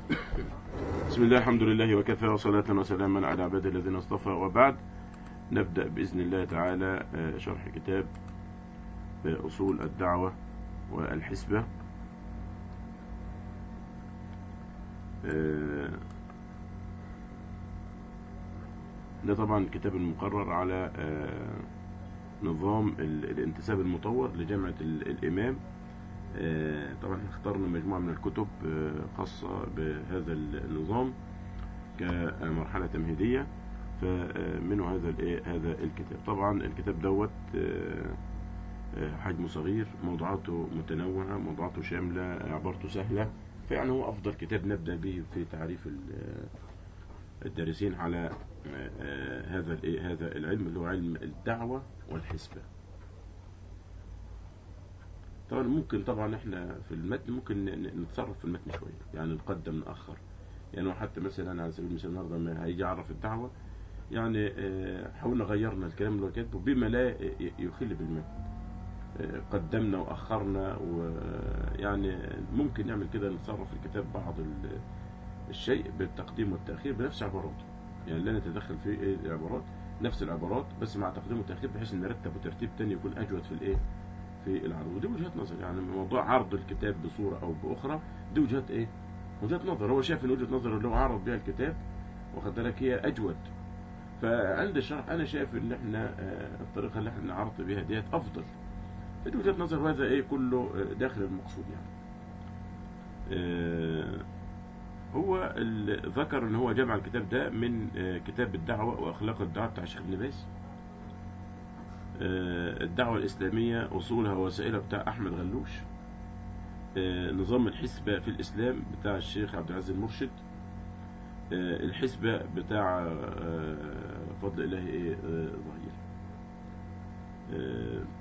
بسم الله الحمد لله وكفى وصلاة وسلاما على عباده الذين اصطفى وبعد نبدأ بإذن الله تعالى آه، شرح كتاب آه، أصول الدعوة والحسبة آه، ده طبعا الكتاب المقرر على آه، نظام ال- الانتساب المطور لجامعة ال- الإمام آه، طبعا احنا اخترنا مجموعة من الكتب آه، خاصة بهذا النظام كمرحلة تمهيدية فمنه هذا الايه هذا الكتاب طبعا الكتاب دوت آه، آه، حجمه صغير موضوعاته متنوعة موضوعاته شاملة عبارته سهلة فيعني هو أفضل كتاب نبدأ به في تعريف ال- الدارسين على آه، آه، هذا الايه هذا العلم اللي هو علم الدعوة والحسبة طبعا ممكن طبعا احنا في المتن ممكن ن- ن- نتصرف في المتن شويه يعني نقدم ناخر يعني هو حتى مثلا على سبيل المثال النهارده لما هيجي يعرف الدعوه يعني آه، حاولنا غيرنا الكلام اللي هو كاتبه بما لا ي- يخل بالمتن آه، قدمنا واخرنا ويعني ممكن نعمل كده نتصرف في الكتاب بعض ال- الشيء بالتقديم والتاخير بنفس عباراته يعني لا نتدخل في إيه العبارات نفس العبارات بس مع تقديم والتاخير بحيث ان نرتب وترتيب تاني يكون اجود في الايه في العرض ودي وجهات نظر يعني موضوع عرض الكتاب بصورة أو بأخرى دي وجهات إيه؟ وجهات نظر هو شايف إن وجهة نظر اللي هو عرض بها الكتاب واخد بالك هي أجود فعند الشرح أنا شايف إن إحنا آه، الطريقة اللي إحنا نعرض بها ديت أفضل فدي وجهة نظر وهذا إيه كله آه، داخل المقصود يعني آه، هو ال- ذكر إن هو جمع الكتاب ده من آه، كتاب الدعوة وأخلاق الدعوة بتاع الشيخ ابن باز آه، الدعوة الإسلامية أصولها ووسائلها بتاع أحمد غلوش آه، نظام الحسبة في الإسلام بتاع الشيخ عبد العزيز المرشد آه، الحسبة بتاع آه، فضل إلهي إيه آه، ظهير آه،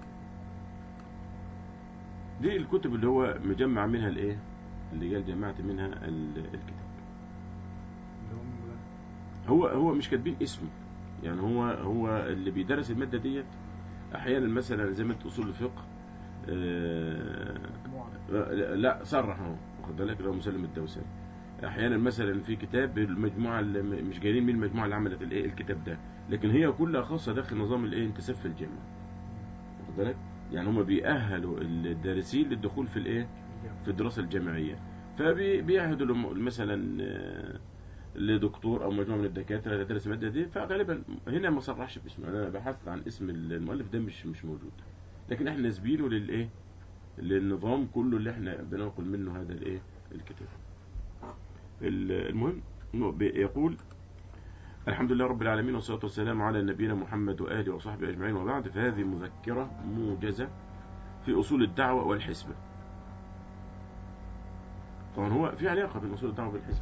دي الكتب اللي هو مجمع منها الإيه اللي قال جمعت منها ال- الكتاب اللي هم هو هو مش كاتبين اسمه يعني هو هو اللي بيدرس المادة ديت أحيانا مثلا زي ما أنت أصول الفقه آه، مجموعة لا صرح اهو واخد بالك اللي هو مسلم الدوسري احيانا مثلا في كتاب المجموعه اللي م- مش جايين من المجموعه اللي عملت الايه الكتاب ده لكن هي كلها خاصه داخل نظام الايه انتساب في الجامعه واخد بالك يعني هم بيأهلوا الدارسين للدخول في الايه في الدراسه الجامعيه فبيأهلوا لهم مثلا آه، لدكتور او مجموعه من الدكاتره تدرس الماده دي فغالبا هنا ما صرحش باسمه انا بحثت عن اسم المؤلف ده مش مش موجود لكن احنا نسبينه للايه للنظام كله اللي احنا بننقل منه هذا الايه الكتاب ال- المهم إنه بي- يقول الحمد لله رب العالمين والصلاة والسلام على نبينا محمد وآله وصحبه أجمعين وبعد فهذه مذكرة موجزة في أصول الدعوة والحسبة طبعا هو في علاقة بين أصول الدعوة والحسبة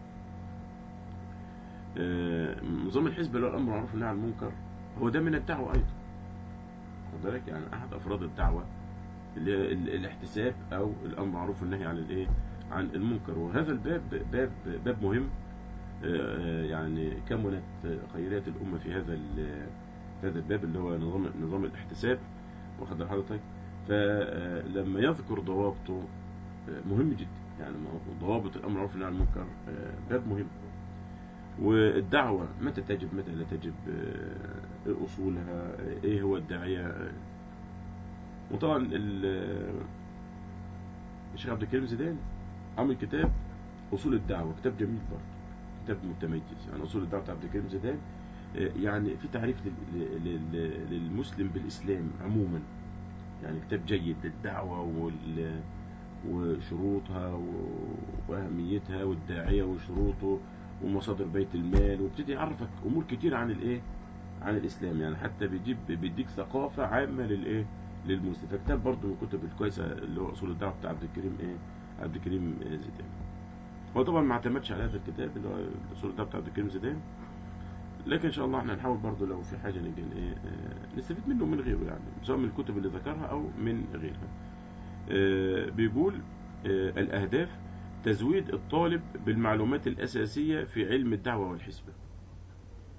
آه، نظام الحسبة اللي هو الأمر معروف والنهي عن المنكر هو ده من الدعوة أيضا خد بالك يعني أحد أفراد الدعوة اللي هي ال- الاحتساب او الامر معروف والنهي عن الايه عن المنكر وهذا الباب باب باب مهم آه، يعني كملت خيريات الامه في هذا ال- في هذا الباب اللي هو نظام نظام الاحتساب واخد بال حضرتك فلما يذكر ضوابطه آه، مهم جدا يعني ضوابط الامر معروف والنهي عن المنكر آه، باب مهم والدعوة متى تجب متى لا تجب آه، إيه أصولها آه، إيه هو الداعية آه، وطبعا ال- الشيخ عبد الكريم زيدان عمل كتاب اصول الدعوه كتاب جميل برضه كتاب متميز يعني اصول الدعوه بتاع عبد الكريم زيدان آه، يعني في تعريف لل- لل- للمسلم بالاسلام عموما يعني كتاب جيد للدعوه وال وشروطها و- واهميتها والداعيه وشروطه ومصادر بيت المال وابتدي يعرفك امور كتير عن الايه عن الاسلام يعني حتى بيجيب بيديك ثقافه عامه للايه للمسلم فكتاب برضه من الكتب الكويسه اللي هو اصول الدعوه بتاع عبد الكريم ايه عبد الكريم آه، زيدان هو طبعا ما اعتمدش على هذا الكتاب اللي هو اصول الدعوه بتاع عبد الكريم زيدان لكن ان شاء الله احنا نحاول برضه لو في حاجه نجي ايه آه، نستفيد منه من غيره يعني سواء من الكتب اللي ذكرها او من غيرها آه، بيقول آه، الاهداف تزويد الطالب بالمعلومات الاساسيه في علم الدعوه والحسبه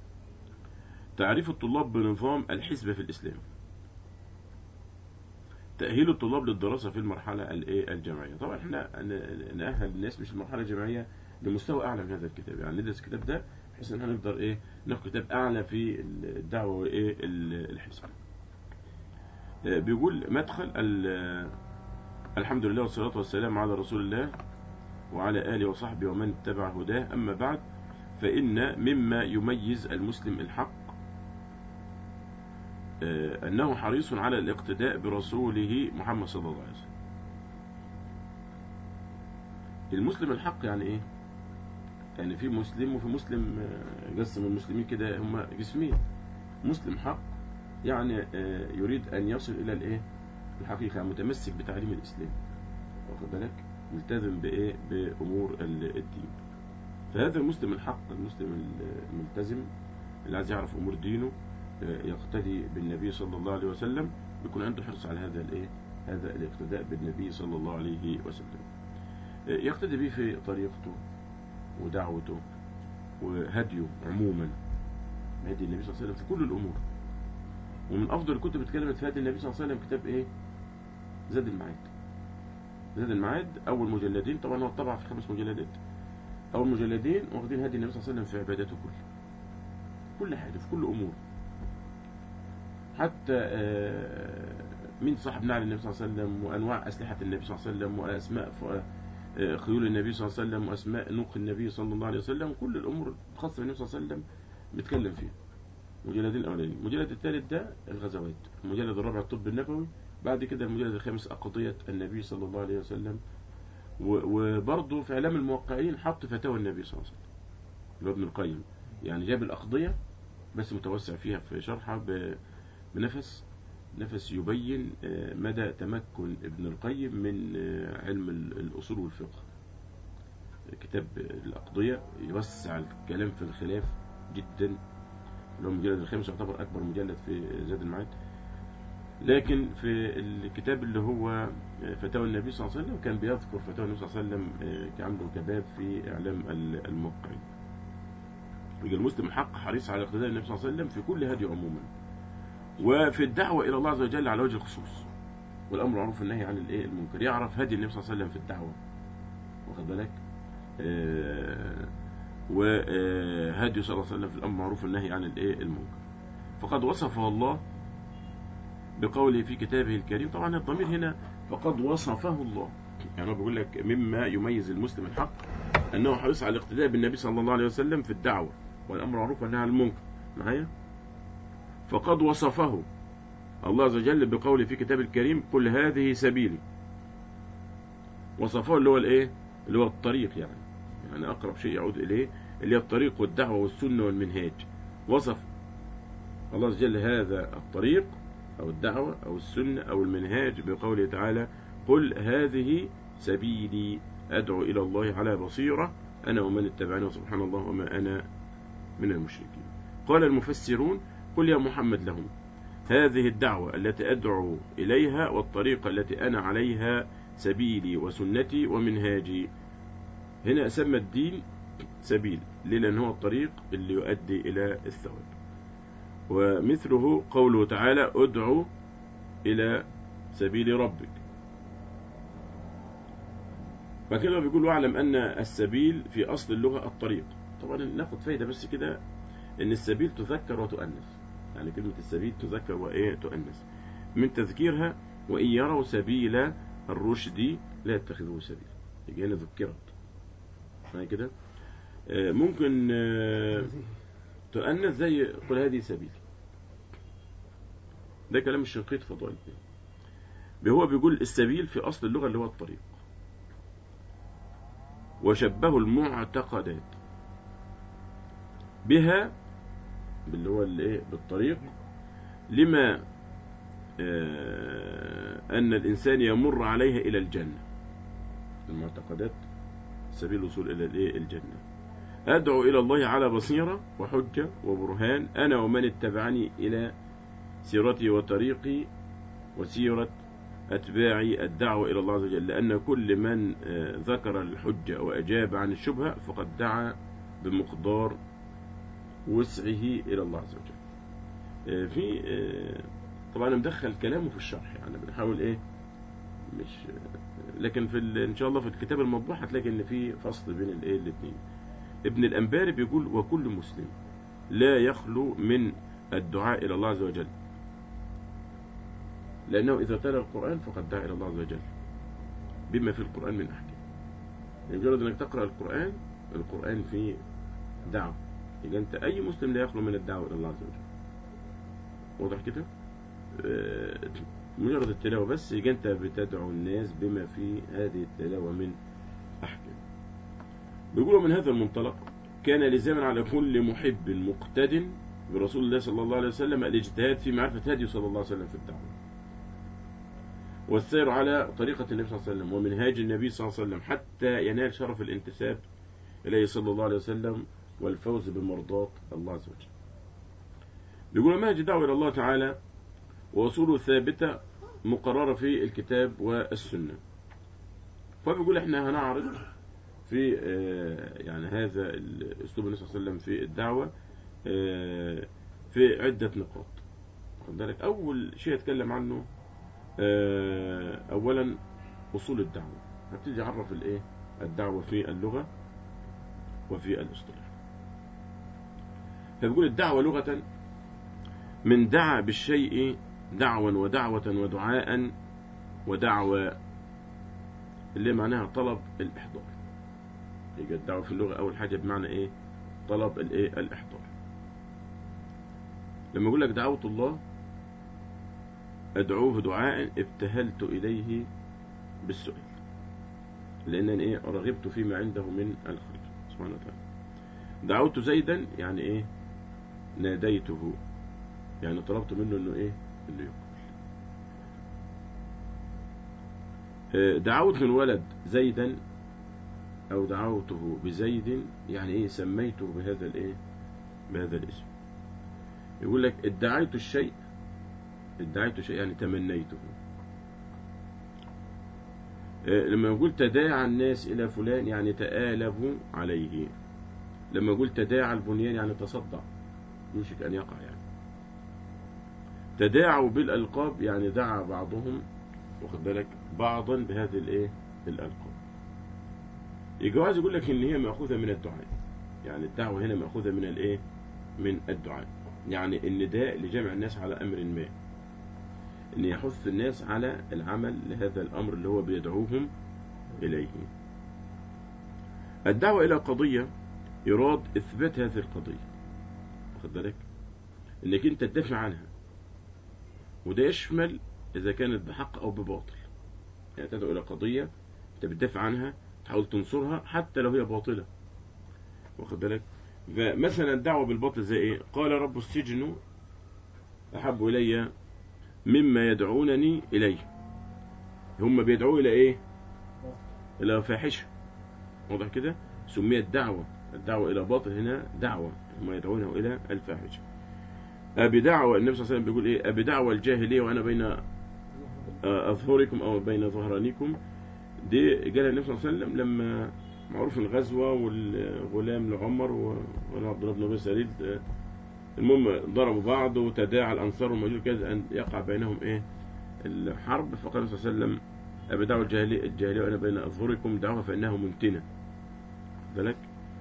تعريف الطلاب بنظام الحسبه في الاسلام تأهيل الطلاب للدراسة في المرحلة الايه الجامعية طبعا احنا ن- نأهل الناس مش المرحلة الجامعية لمستوى أعلى من هذا الكتاب يعني ندرس الكتاب ده بحيث ان احنا نقدر ايه ناخد كتاب أعلى في الدعوة وايه ال- الحزب آه، بيقول مدخل ال- الحمد لله والصلاة والسلام على رسول الله وعلى آله وصحبه ومن اتبع هداه أما بعد فإن مما يميز المسلم الحق آه، أنه حريص على الاقتداء برسوله محمد صلى الله عليه وسلم المسلم الحق يعني إيه؟ يعني في مسلم وفي مسلم آه، قسم المسلمين كده هم جسمين مسلم حق يعني آه، يريد أن يصل إلى الإيه؟ الحقيقة متمسك بتعليم الإسلام واخد بالك؟ ملتزم بإيه؟ بأمور ال- الدين فهذا المسلم الحق المسلم الملتزم اللي عايز يعرف أمور دينه يقتدي بالنبي صلى الله عليه وسلم يكون عنده حرص على هذا الايه هذا الاقتداء بالنبي صلى الله عليه وسلم يقتدي به في طريقته ودعوته وهديه عموما هدي النبي صلى الله عليه وسلم في كل الامور ومن افضل الكتب اللي اتكلمت في هدي النبي صلى الله عليه وسلم كتاب ايه زاد المعاد زاد المعاد اول مجلدين طبعا هو طبع في خمس مجلدات اول مجلدين واخدين هدي النبي صلى الله عليه وسلم في عباداته كله كل حاجه في كل امور حتى آه، مين صاحب نعل النبي صلى الله عليه وسلم وانواع اسلحه النبي صلى الله عليه وسلم واسماء ف- آه، خيول النبي صلى الله عليه وسلم واسماء نوق النبي صلى الله عليه وسلم كل الامور الخاصه بالنبي صلى الله عليه وسلم بيتكلم فيها مجلدين الاولانيين المجلد الثالث ده الغزوات المجلد الرابع الطب النبوي بعد كده المجلد الخامس اقضيه النبي صلى الله عليه وسلم و- وبرضه في اعلام الموقعين حط فتاوى النبي صلى الله عليه وسلم اللي هو ابن القيم يعني جاب الاقضيه بس متوسع فيها في شرحها ب- بنفس نفس يبين آه، مدى تمكن ابن القيم من آه، علم ال- الأصول والفقه كتاب الأقضية يوسع الكلام في الخلاف جدا اللي هو المجلد الخامس يعتبر أكبر مجلد في زاد المعاد لكن في الكتاب اللي هو فتاوى النبي صلى الله عليه وسلم كان بيذكر فتاوى النبي صلى الله عليه وسلم آه، كعمله كباب في إعلام ال- الموقعين يبقى المسلم الحق حريص على اقتداء النبي صلى الله عليه وسلم في كل هدي عموما وفي الدعوة إلى الله عز وجل على وجه الخصوص والأمر معروف والنهي عن الإيه المنكر يعرف هدي النبي صلى الله عليه وسلم في الدعوة واخد بالك آه وهدي صلى الله عليه وسلم في الأمر معروف والنهي عن الإيه المنكر فقد وصفه الله بقوله في كتابه الكريم طبعا الضمير هنا فقد وصفه الله يعني هو بيقول لك مما يميز المسلم الحق أنه حريص على الاقتداء بالنبي صلى الله عليه وسلم في الدعوة والأمر معروف والنهي عن المنكر معايا فقد وصفه الله عز وجل بقوله في كتاب الكريم قل هذه سبيلي وصفه اللي هو الايه اللي هو الطريق يعني يعني اقرب شيء يعود اليه اللي هي الطريق والدعوه والسنه والمنهاج وصف الله عز وجل هذا الطريق او الدعوه او السنه او المنهاج بقوله تعالى قل هذه سبيلي ادعو الى الله على بصيره انا ومن اتبعني سبحان الله وما انا من المشركين قال المفسرون قل يا محمد لهم هذه الدعوة التي أدعو إليها والطريقة التي أنا عليها سبيلي وسنتي ومنهاجي هنا أسمى الدين سبيل ليه لأن هو الطريق اللي يؤدي إلى الثواب ومثله قوله تعالى ادعو إلى سبيل ربك فكده بيقول واعلم أن السبيل في أصل اللغة الطريق طبعا ناخد فايدة بس كده ان السبيل تذكر وتؤنث يعني كلمة السبيل تذكر وايه تؤنث من تذكيرها وإن يروا سبيل الرشد لا يتخذوه سبيل يجي هنا ذكرت يعني كده آه، ممكن آه، تؤنث زي قل هذه سبيلي ده كلام الشنقيط فضائل هو بيقول السبيل في أصل اللغة اللي هو الطريق وشبهوا المعتقدات بها اللي هو الايه بالطريق لما آه، أن الإنسان يمر عليها إلى الجنة المعتقدات سبيل الوصول إلى الإيه الجنة أدعو إلى الله على بصيرة وحجة وبرهان أنا ومن اتبعني إلى سيرتي وطريقي وسيرة أتباعي الدعوة إلى الله عز وجل لأن كل من آه، ذكر الحجة وأجاب عن الشبهة فقد دعا بمقدار وسعه إلى الله عز وجل آه، في آه، طبعا انا مدخل كلامه في الشرح يعني بنحاول ايه مش لكن في ال- ان شاء الله في الكتاب المطبوع هتلاقي ان في فصل بين الايه الاثنين ابن الانباري بيقول وكل مسلم لا يخلو من الدعاء الى الله عز وجل لانه اذا تلا القران فقد دعا الى الله عز وجل بما في القران من احكام يعني مجرد انك تقرا القران القران فيه دعوه يبقى انت اي مسلم لا يخلو من الدعوه الى الله عز وجل واضح كده آه، مجرد التلاوة بس يبقى انت بتدعو الناس بما في هذه التلاوة من أحكام بيقولوا من هذا المنطلق كان لزاما على كل محب مقتد برسول الله صلى الله عليه وسلم الاجتهاد في معرفة هديه صلى الله عليه وسلم في الدعوة والسير على طريقة النبي صلى الله عليه وسلم ومنهاج النبي صلى الله عليه وسلم حتى ينال شرف الانتساب إليه صلى الله عليه وسلم والفوز بمرضاة الله عز وجل بيقولوا منهج الدعوة إلى الله تعالى وأصوله ثابتة مقررة في الكتاب والسنة فبيقول احنا هنعرض في آه، يعني هذا الأسلوب النبي صلى الله عليه وسلم في الدعوة آه، في عدة نقاط واخد بالك أول شيء أتكلم عنه آه، أولا أصول الدعوة هبتدي أعرف الإيه الدعوة في اللغة وفي الاصطلاح فبيقول الدعوة لغة من دعا بالشيء دعوا ودعوة ودعاء ودعوة اللي معناها طلب الإحضار يبقى الدعوة في اللغة أول حاجة بمعنى إيه طلب الإيه الإحضار لما يقول لك دعوت الله أدعوه دعاء ابتهلت إليه بالسؤال لأنني إيه رغبت فيما عنده من الخير سبحانه وتعالى دعوت زيدا يعني إيه ناديته يعني طلبت منه انه ايه انه يقبل آه، دعوت من ولد زيدا او دعوته بزيد يعني ايه سميته بهذا الايه بهذا الاسم يقول لك ادعيت الشيء ادعيت شيء يعني تمنيته آه، لما يقول تداعى الناس الى فلان يعني تآلبوا عليه لما يقول تداعى البنيان يعني تصدع يوشك ان يقع يعني تداعوا بالألقاب يعني دعا بعضهم واخد بالك بعضا بهذه الايه الألقاب الجواز يقول لك ان هي مأخوذة من الدعاء يعني الدعوة هنا مأخوذة من الايه من الدعاء يعني النداء لجمع الناس على أمر ما ان يحث الناس على العمل لهذا الأمر اللي هو بيدعوهم إليه الدعوة إلى قضية يراد إثبات هذه القضية واخد بالك انك انت تدافع عنها وده يشمل إذا كانت بحق أو بباطل يعني تدعو إلى قضية أنت بتدافع عنها تحاول تنصرها حتى لو هي باطلة واخد بالك فمثلا الدعوة بالباطل زي إيه قال رب السجن أحب إلي مما يدعونني إليه هم بيدعوا إلى إيه إلى فاحشة واضح كده سميت دعوة الدعوة إلى باطل هنا دعوة هم يدعونه إلى الفاحشة أبدعوة النبي صلى الله عليه وسلم بيقول إيه أبدعوة الجاهلية وأنا بين أظهركم أو بين ظهرانيكم دي قالها النبي صلى الله عليه وسلم لما معروف الغزوة والغلام لعمر وعبد الله بن أبي سعيد المهم ضربوا بعض وتداعى الأنصار والمجول كذا أن يقع بينهم إيه الحرب فقال النبي صلى الله عليه وسلم أبدعوا الجاهلية, الجاهلية وأنا بين أظهركم دعوة فإنها منتنة بالك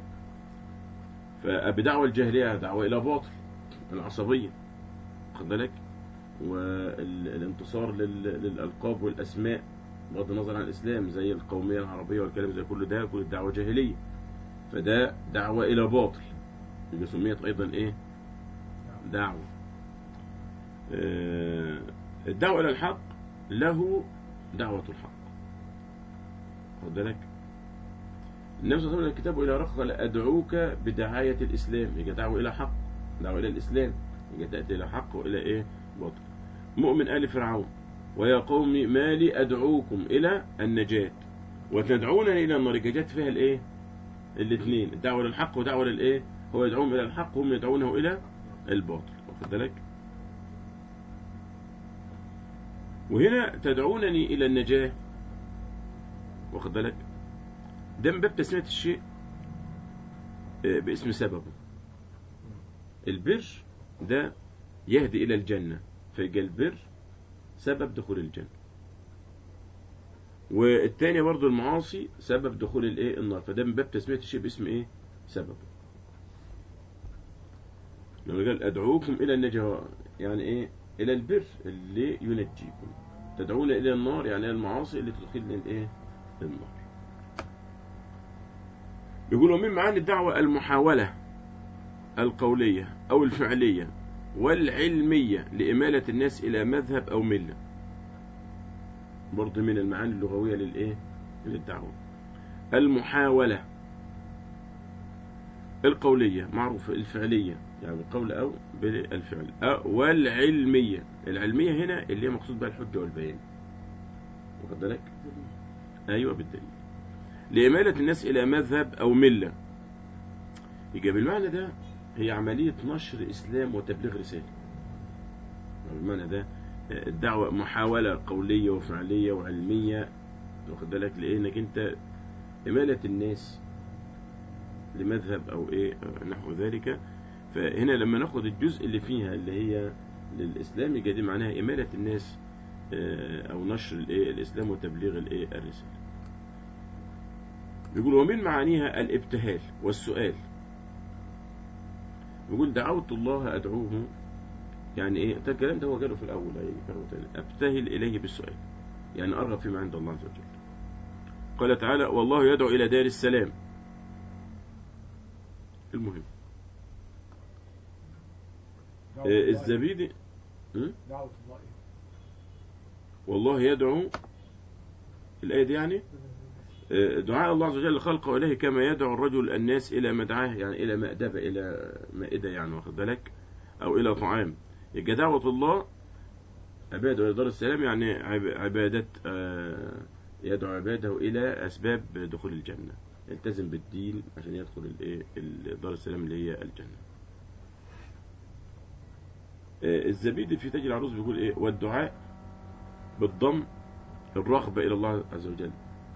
فأبدعوا الجاهلية دعوة إلى باطل العصبية خد بالك والانتصار للألقاب والأسماء بغض النظر عن الإسلام زي القومية العربية والكلام زي كل ده كل الدعوة جاهلية فده دعوة إلى باطل يبقى سميت أيضا إيه دعوة آه الدعوة إلى الحق له دعوة الحق خد بالك النبي صلى الله عليه وسلم الكتاب إلى رخ أدعوك بدعاية الإسلام يبقى دعوة إلى حق دعوة إلى الإسلام يبقى تأتي إلى حق وإلى إيه باطل مؤمن آل فرعون ويا قوم ما لي أدعوكم إلى النجاة وتدعونني إلى النار جت فيها الإيه الاثنين الدعوة للحق ودعوة للإيه هو يدعوهم إلى الحق وهم يدعونه إلى الباطل واخد بالك وهنا تدعونني إلى النجاة واخد بالك ده من باب تسمية الشيء باسم سببه البر ده يهدي إلى الجنة فيجي البر سبب دخول الجنة والتانية برضو المعاصي سبب دخول الايه النار فده من باب تسمية الشيء باسم ايه سبب لما قال ادعوكم الى النجاة يعني ايه الى البر اللي ينجيكم تدعون الى النار يعني الى المعاصي اللي تدخلنا الايه النار يقولوا من معاني الدعوة المحاولة القولية أو الفعلية والعلمية لإمالة الناس إلى مذهب أو ملة برضه من المعاني اللغوية للإيه؟ للدعوة المحاولة القولية معروفة الفعلية يعني بالقول أو بالفعل أو- والعلمية العلمية هنا اللي هي مقصود بها الحجة والبيان واخد بالك؟ أيوة بالدليل لإمالة الناس إلى مذهب أو ملة يبقى بالمعنى ده هي عملية نشر إسلام وتبليغ رسالة بالمعنى ده الدعوة محاولة قولية وفعلية وعلمية واخد بالك لأنك أنت إمالة الناس لمذهب أو إيه نحو ذلك فهنا لما ناخد الجزء اللي فيها اللي هي للإسلام يبقى دي معناها إمالة الناس آه، أو نشر الإيه الإسلام وتبليغ الإيه الرسالة بيقول ومن معانيها الابتهال والسؤال بيقول دعوت الله أدعوه يعني إيه ده الكلام ده هو قاله في الأول يعني كلام تاني أبتهل إليه بالسؤال يعني أرغب فيما عند الله عز وجل قال تعالى والله يدعو إلى دار السلام المهم دعوة آه، الله الزبيدي م? دعوة الله إيه؟ والله يدعو الآية دي يعني آه، دعاء الله عز وجل خلقه إليه كما يدعو الرجل الناس إلى مدعاه يعني إلى مأدبة إلى مائدة يعني واخد بالك أو إلى طعام يبقى دعوة الله عباده إلى دار السلام يعني عب- عبادة آه، يدعو عباده إلى أسباب دخول الجنة يلتزم بالدين عشان يدخل الإيه ال- دار السلام اللي هي الجنة آه، الزبيدي في تاج العروس بيقول إيه والدعاء بالضم الرغبة إلى الله عز وجل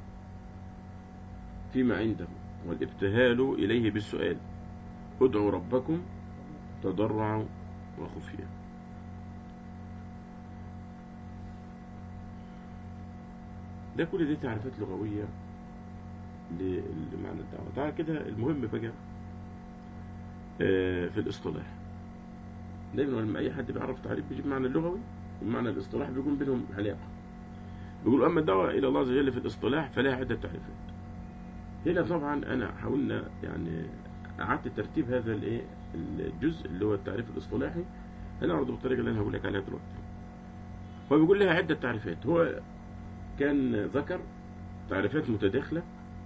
فيما عنده والابتهال إليه بالسؤال ادعوا ربكم تضرعوا وخفيا ده كل دي تعريفات لغوية ل- لمعنى الدعوة تعالى كده المهم بقى آه، في الاصطلاح دايما لما أي حد بيعرف تعريف بيجيب معنى اللغوي والمعنى الاصطلاح بيكون بينهم علاقة بيقول أما الدعوة إلى الله عز وجل في الاصطلاح فلها عدة تعريفات هنا طبعا أنا حاولنا يعني أعدت ترتيب هذا الإيه الجزء اللي هو التعريف الاصطلاحي هنعرضه بالطريقة اللي أنا هقول لك عليها دلوقتي هو بيقول لها عدة تعريفات هو كان ذكر تعريفات متداخلة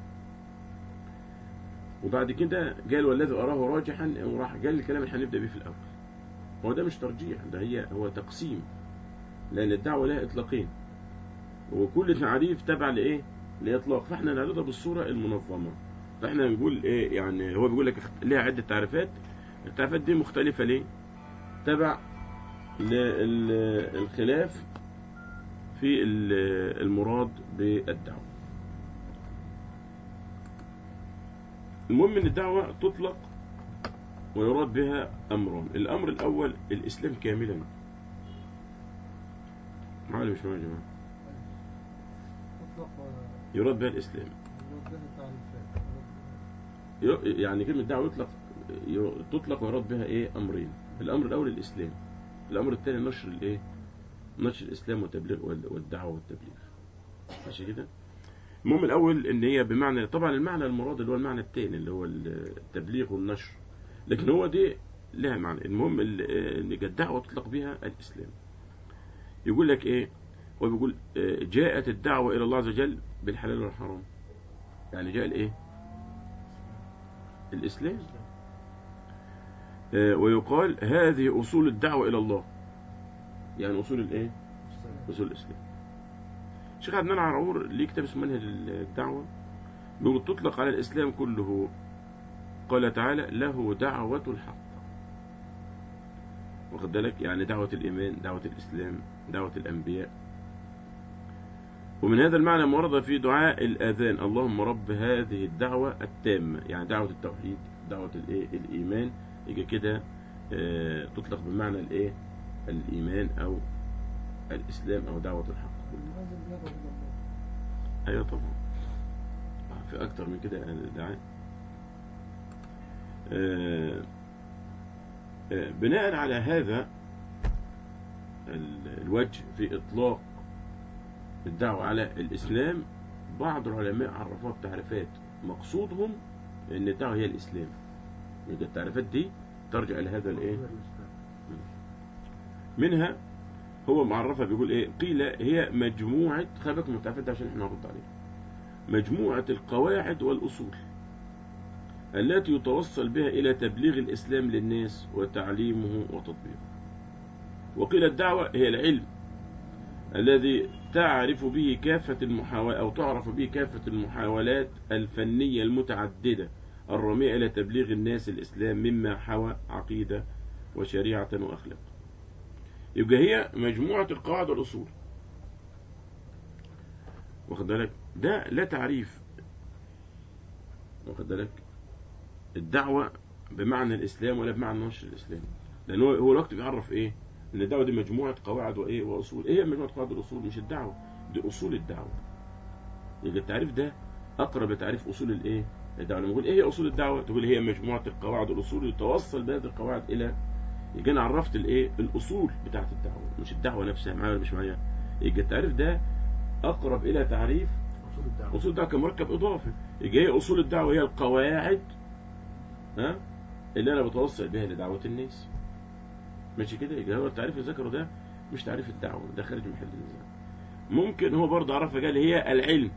وبعد كده قال والذي أراه راجحا وراح قال الكلام اللي هنبدأ بيه في الأول هو ده مش ترجيح ده هي هو تقسيم لأن الدعوة لها إطلاقين وكل تعريف تبع لإيه؟ لإطلاق فإحنا نعرضها بالصورة المنظمة فإحنا نقول إيه يعني هو بيقول لك اخت- ليها عدة تعريفات التعريفات دي مختلفة ليه؟ تبع للخلاف في ال- المراد بالدعوة المهم ان الدعوة تطلق ويراد بها أمران الأمر الأول الإسلام كاملا معلم مش معايا يا جماعة مطلق يراد بها الإسلام وده التعريفات ير- يعني كلمة دعوة يطلق ير- تطلق ويراد بها إيه أمرين الأمر الأول الإسلام الأمر الثاني نشر الإيه نشر الإسلام والتبليغ وال- والدعوة والتبليغ ماشي كده المهم الأول إن هي بمعنى طبعا المعنى المراد اللي هو المعنى الثاني اللي هو التبليغ والنشر لكن هو دي لها معنى المهم ال- إن الدعوة تطلق بها الإسلام يقول لك إيه هو بيقول آه، جاءت الدعوة إلى الله عز وجل بالحلال والحرام يعني جاء الإيه الإسلام آه، ويقال هذه أصول الدعوة إلى الله يعني أصول الإيه أصول الإسلام شيخ عدنان عرعور ليه كتاب اسمه منهج الدعوة بيقول تطلق على الإسلام كله قال تعالى له دعوة الحق واخد بالك يعني دعوة الإيمان دعوة الإسلام دعوة الأنبياء ومن هذا المعنى ما ورد في دعاء الآذان اللهم رب هذه الدعوة التامة يعني دعوة التوحيد دعوة الإيه الإيمان يجي كده آه، تطلق بمعنى الإيه الإيمان أو الإسلام أو دعوة الحق لازم يدعو إلى الله أيوة طبعا في أكتر من كده دعاء آه، آه، بناء على هذا ال- الوجه في إطلاق الدعوة على الإسلام بعض العلماء عرفوها بتعريفات مقصودهم أن الدعوة هي الإسلام يبقى التعريفات دي ترجع إلى هذا الإيه منها هو معرفها بيقول ايه قيل هي مجموعة خلي من التعريفات ده عشان احنا نرد عليه مجموعة القواعد والأصول التي يتوصل بها إلى تبليغ الإسلام للناس وتعليمه وتطبيقه وقيل الدعوة هي العلم الذي تعرف به كافة المحاولات أو تعرف به كافة المحاولات الفنية المتعددة الرامية إلى تبليغ الناس الإسلام مما حوى عقيدة وشريعة وأخلاق يبقى هي مجموعة القواعد والأصول واخد بالك ده لا تعريف واخد بالك الدعوة بمعنى الإسلام ولا بمعنى نشر الإسلام لأن هو هو الوقت بيعرف إيه إن الدعوة دي مجموعة قواعد وإيه وأصول إيه هي مجموعة قواعد والأصول مش الدعوة دي أصول الدعوة يبقى التعريف ده أقرب لتعريف أصول الإيه الدعوة لما نقول إيه هي أصول الدعوة تقول هي مجموعة القواعد والأصول يتوصل بهذه القواعد إلى يبقى انا عرفت الايه الاصول بتاعت الدعوه مش الدعوه نفسها معايا ولا مش معايا يبقى التعريف ده اقرب الى تعريف أصول الدعوة اصول الدعوه كمركب اضافي يبقى هي اصول الدعوه هي القواعد ها اللي انا بتوصل بها لدعوه الناس ماشي كده يبقى هو التعريف اللي ذكره ده مش تعريف الدعوه ده خارج محل النزاع ممكن هو برضه عرفها قال هي العلم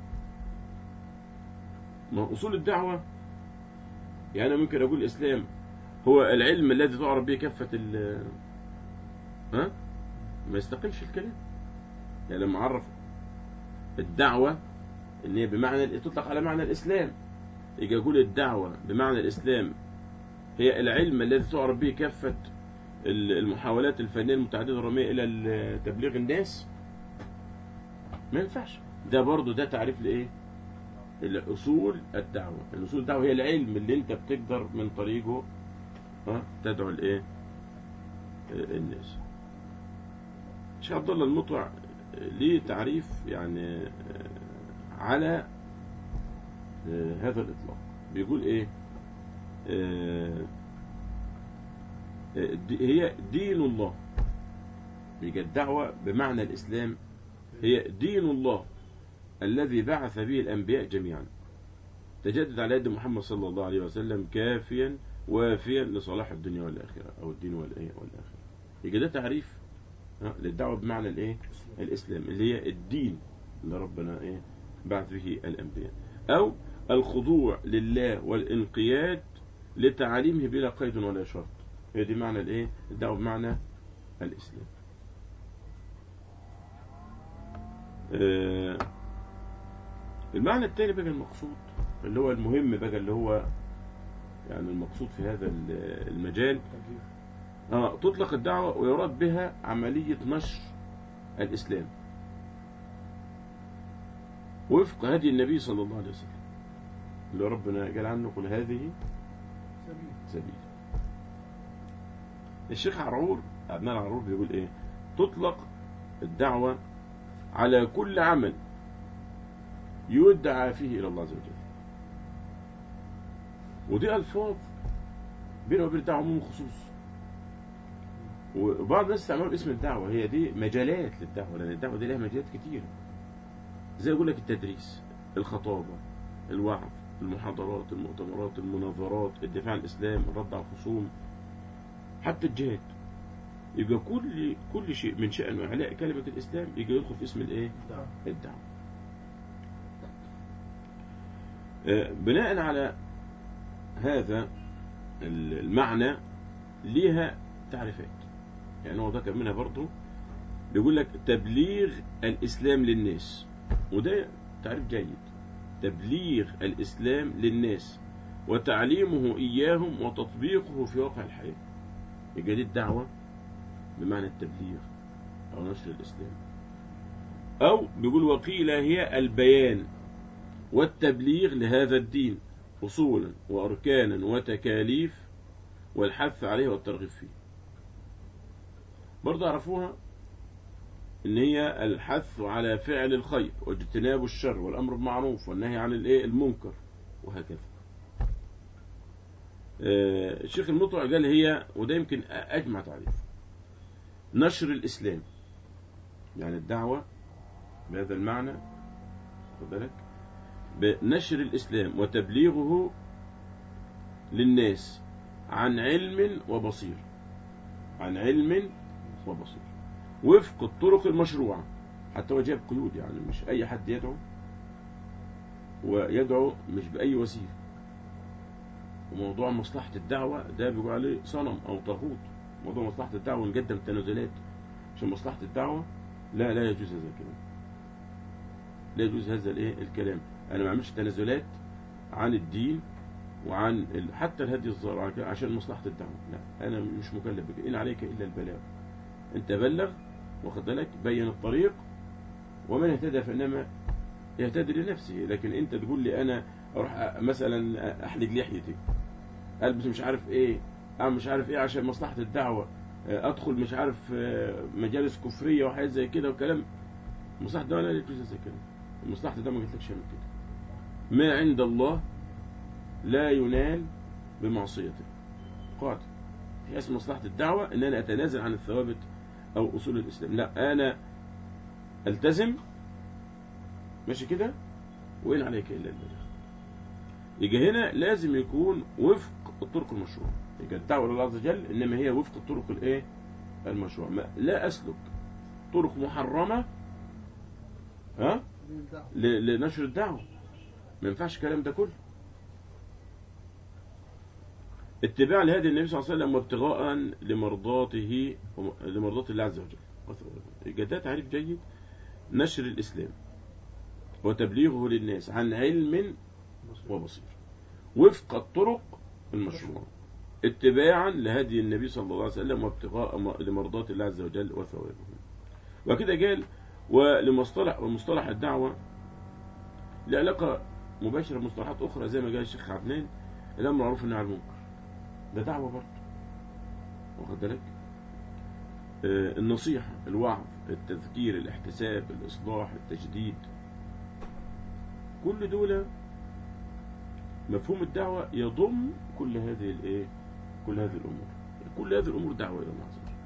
ما هو اصول الدعوه يعني أنا ممكن اقول الاسلام هو العلم الذي تعرف به كافة ال ها ما يستقيمش الكلام يعني لما عرف الدعوة ان هي بمعنى تطلق على معنى الإسلام يجي يقول الدعوة بمعنى الإسلام هي العلم الذي تعرف به كافة ال- المحاولات الفنية المتعددة الرامية إلى ال- تبليغ الناس ما ينفعش ده برضو ده تعريف لإيه الأصول الدعوة الأصول الدعوة هي العلم اللي أنت بتقدر من طريقه ها تدعو الايه آه، الناس شيخ عبد الله المطوع آه، ليه تعريف يعني آه، على آه، هذا الاطلاق بيقول ايه آه، آه، دي- هي دين الله يبقى الدعوة بمعنى الإسلام هي دين الله الذي بعث به الأنبياء جميعا تجدد على يد محمد صلى الله عليه وسلم كافيا وافيا لصلاح الدنيا والآخرة أو الدين والإيه والآخرة يبقى ده تعريف ها، للدعوة بمعنى الإيه الإسلام اللي هي الدين اللي ربنا إيه بعث به الأنبياء أو الخضوع لله والانقياد لتعاليمه بلا قيد ولا شرط هي دي معنى الإيه الدعوة بمعنى الإسلام آه، المعنى الثاني بقى المقصود اللي هو المهم بقى اللي هو يعني المقصود في هذا ال- المجال تبليغ آه تطلق الدعوة ويراد بها عملية نشر الإسلام وفق هدي النبي صلى الله عليه وسلم اللي ربنا قال عنه قل هذه سبيل سبيل الشيخ عرعور عدنان عرعور بيقول ايه تطلق الدعوة على كل عمل يدعى فيه إلى الله عز وجل ودي ألفاظ بينه وبين الدعوة عموم خصوص وبعض الناس استعملوا اسم الدعوة هي دي مجالات للدعوة لأن الدعوة دي لها مجالات كتير زي يقول لك التدريس الخطابة الوعظ المحاضرات المؤتمرات المناظرات الدفاع عن الإسلام الرد على الخصوم حتى الجهاد يبقى كل كل شيء من شأنه إعلاء كلمة الإسلام يجي يدخل في اسم الإيه؟ الدعوة الدعوة آه، بناء على هذا المعنى ليها تعريفات يعني هو ذكر منها برضو بيقول لك تبليغ الإسلام للناس وده تعريف جيد تبليغ الإسلام للناس وتعليمه إياهم وتطبيقه في واقع الحياة يبقى دي الدعوة بمعنى التبليغ أو نشر الإسلام أو بيقول وقيل هي البيان والتبليغ لهذا الدين أصولا وأركانا وتكاليف والحث عليه والترغيب فيه برضه عرفوها ان هي الحث على فعل الخير واجتناب الشر والامر بالمعروف والنهي عن الايه المنكر وهكذا آه، الشيخ المطوع قال هي وده يمكن اجمع تعريف نشر الاسلام يعني الدعوه بهذا المعنى خد بالك بنشر الاسلام وتبليغه للناس عن علم وبصير عن علم وبصير وفق الطرق المشروعة حتى هو جاب قيود يعني مش أي حد يدعو ويدعو مش بأي وسيلة وموضوع مصلحة الدعوة ده بيقول عليه صنم أو طاغوت موضوع مصلحة الدعوة نقدم تنازلات عشان مصلحة الدعوة لا لا يجوز هذا الكلام لا يجوز هذا الايه الكلام انا ما اعملش تنازلات عن الدين وعن ال... حتى الهدي الزرع عشان مصلحة الدعوة لا أنا مش مكلف بك إن عليك إلا البلاغ أنت بلغ واخد بالك بين الطريق ومن اهتدى فإنما يهتدي لنفسه لكن أنت تقول لي أنا أروح أ- مثلا أحلق لحيتي ألبس مش عارف إيه أعمل مش عارف إيه عشان مصلحة الدعوة أدخل مش عارف آه، مجالس كفرية وحاجات زي كده وكلام مصلحة الدعوة لا يجوز زي كده مصلحة الدعوة ما قلتلكش اعمل كده ما عند الله لا ينال بمعصيته قاعدة في اسم مصلحة الدعوة ان انا اتنازل عن الثوابت او اصول الاسلام لا انا التزم ماشي كده وإن عليك الا البلاغ يجي هنا لازم يكون وفق الطرق المشروعة يجي الدعوة لله عز وجل انما هي وفق الطرق الايه المشروعة ما- لا اسلك طرق محرمة ها للدعوة. ل- لنشر الدعوة ما ينفعش الكلام ده كله اتباع لهدي النبي صلى الله عليه وسلم وابتغاء لمرضاته وم- لمرضات الله عز وجل يبقى ده تعريف جيد نشر الإسلام وتبليغه للناس عن علم وبصير وفق الطرق المشروعة اتباعا لهدي النبي صلى الله عليه وسلم وابتغاء م- لمرضات الله عز وجل وثوابه وكده قال ولمصطلح ومصطلح الدعوة له علاقة مباشرة بمصطلحات أخرى زي ما قال الشيخ عدنان الأمر معروف والنهي عن المنكر ده دعوة برضه واخد بالك آه، النصيحة الوعظ التذكير الاحتساب الإصلاح التجديد كل دول مفهوم الدعوة يضم كل هذه الايه كل هذه الأمور كل هذه الأمور دعوة إلى الله عز وجل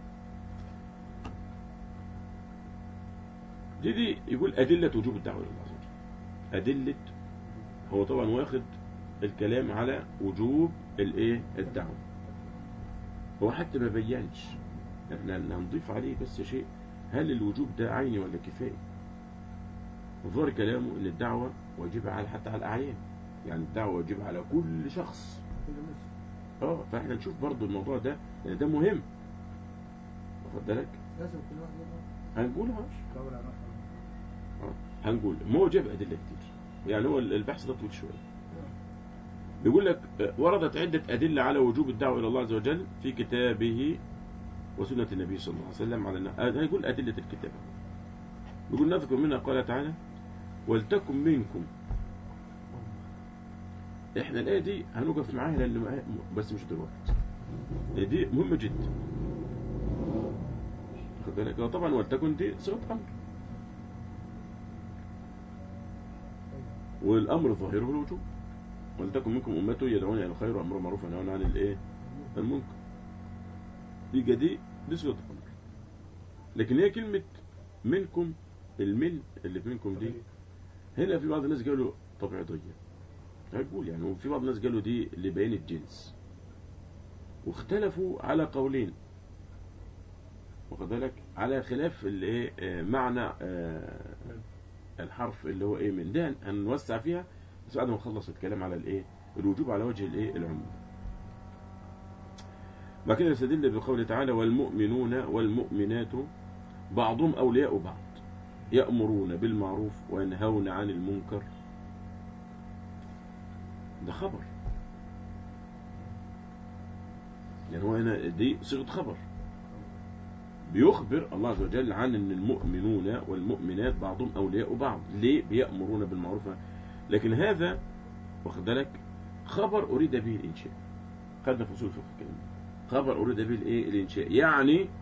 دي دي يقول أدلة وجوب الدعوة إلى الله عز وجل أدلة هو طبعا واخد الكلام على وجوب الايه الدعوة هو حتى ما بينش احنا هنضيف عليه بس شيء هل الوجوب ده عيني ولا كفاية وظهر كلامه ان الدعوة واجبة على حتى على الأعيان يعني الدعوة واجبة على كل شخص كل مسلم. اه فاحنا نشوف برضو الموضوع ده لان ده مهم واخد بالك لازم كل واحد يقرأ. هنقولها قول عن نفسه. هنقول ما هو جاب أدلة كتير يعني هو البحث ده طويل شوية بيقول لك آه، وردت عدة أدلة على وجوب الدعوة إلى الله عز وجل في كتابه وسنة النبي صلى الله عليه وسلم على النا- آه، هيقول أدلة الكتاب بيقول نذكر منها قال تعالى ولتكن منكم احنا الآية دي هنوقف معاها لأن معاها- بس مش دلوقتي لأن دي مهمة جدا خد بالك آه، طبعا ولتكن دي صيغة أمر والأمر ظاهره الوجوب ولتكن منكم أمة يدعون إلى الخير وأمر معروف ونهون عن الإيه المنكر يبقى دي دي صيغة أمر لكن هي كلمة منكم المن اللي في منكم دي هنا في بعض الناس قالوا تبعيضية هقول يعني وفي بعض الناس قالوا دي لبيان الجنس واختلفوا على قولين واخد بالك على خلاف الايه آه، معنى آه، الحرف اللي هو ايه من ده هنوسع فيها بس بعد ما نخلص الكلام على الايه الوجوب على وجه الايه العموم بعد كده يستدل بقوله تعالى والمؤمنون والمؤمنات بعضهم اولياء بعض يأمرون بالمعروف وينهون عن المنكر ده خبر يعني هو هنا دي صيغة خبر بيخبر الله عز وجل عن ان المؤمنون والمؤمنات بعضهم اولياء بعض ليه بيأمرون بالمعروف لكن هذا واخد بالك خبر اريد به الانشاء خدنا في اصول الفقه الكلام ده. خبر اريد به الايه الانشاء يعني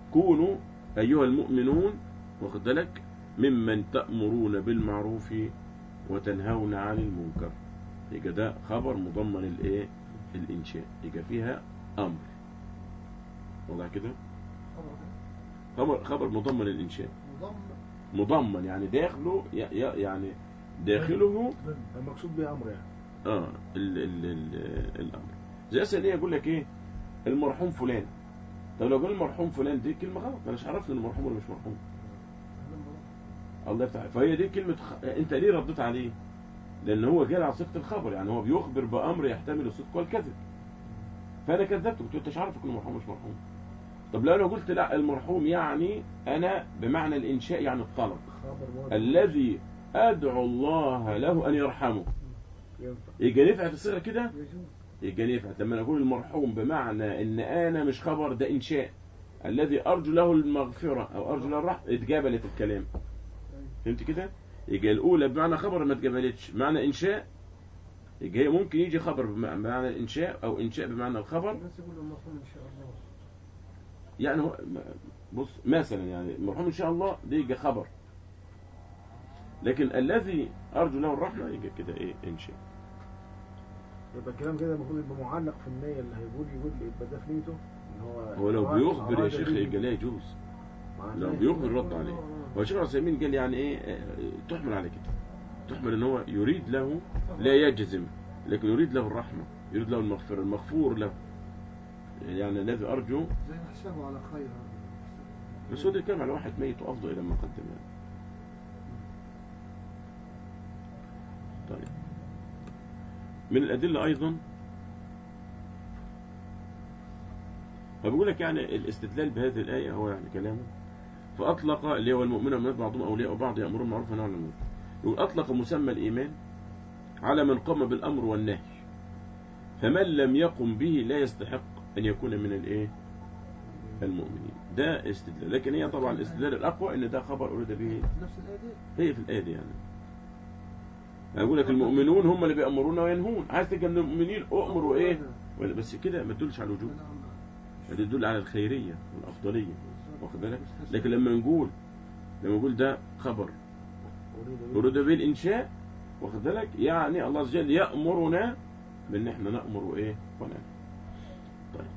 كونوا أيها المؤمنون واخد بالك ممن تأمرون بالمعروف وتنهون عن المنكر يبقى ده خبر مضمن الايه الانشاء يبقى فيها امر واضح كده خبر خبر مضمن الانشاء مضم مضمن يعني داخله ي- ي- يعني داخله المقصود به امر يعني اه ال ال ال الامر زي مثلا ايه يقول لك ايه المرحوم فلان طب لو قال المرحوم فلان دي كلمه غلط انا مش عرفت ان المرحوم ولا مش مرحوم الله يفتح عليك. فهي دي كلمه خ... انت ليه رديت عليه لان هو جاي على صيغه الخبر يعني هو بيخبر بامر يحتمل الصدق والكذب فانا كذبت قلت له انت مش عارف يكون مرحوم مش مرحوم طب لو انا قلت لا المرحوم يعني انا بمعنى الانشاء يعني الطلب خبر موافق. الذي ادعو الله له ان يرحمه ينفع يبقى نفعت الصيغه كده يجوز يبقى نفعت لما نقول المرحوم بمعنى ان انا مش خبر ده انشاء الذي ارجو له المغفره او ارجو له الرحمه اتجابلت الكلام فهمت كده يبقى الاولى بمعنى خبر ما اتجابلتش معنى انشاء يبقى هي ممكن يجي خبر بم- بمعنى الانشاء او انشاء بمعنى الخبر الناس يقولوا المفهوم ان شاء الله يعني هو بص مثلا يعني المرحوم ان شاء الله دي يجي خبر لكن الذي ارجو له الرحمه يجي كده ايه انشاء يبقى الكلام كده المفروض يبقى معلق في النية اللي هيقول يقول يبقى ده في نيته ان هو هو لو أراد- بيخبر يا أراد شيخ به. يبقى لا يجوز مع لو ذلك بيخبر رد عليه هو الشيخ عثيمين قال يعني ايه آه، تحمل على كده تحمل ان هو يريد له لا يجزم لكن يريد له الرحمه يريد له المغفره المغفور له يعني الذي ارجو زي نحسبه على خير بس هو ده كلام على واحد ميت وافضل الى ما قدم يعني طيب من الادله ايضا فبيقول لك يعني الاستدلال بهذه الايه هو يعني كلامه فاطلق اللي هو المؤمن والمؤمنات بعضهم اولياء بعض يامرون بالمعروف وينهون عن المنكر يقول اطلق مسمى الايمان على من قام بالامر والنهي فمن لم يقم به لا يستحق ان يكون من الايه المؤمنين ده استدلال لكن هي طبعا الاستدلال الاقوى ان ده خبر اريد به نفس الآية دي هي في الايه دي يعني اقول لك المؤمنون هم اللي بيامرون وينهون عايز تبقى من المؤمنين اؤمروا ايه ولا بس كده ما تدلش على الوجوب ده تدل على الخيريه والافضليه واخد بالك لكن لما نقول لما نقول ده خبر أريد به. اريد به الانشاء واخد بالك يعني الله عز وجل يامرنا بان احنا نامر ايه وننهى طيب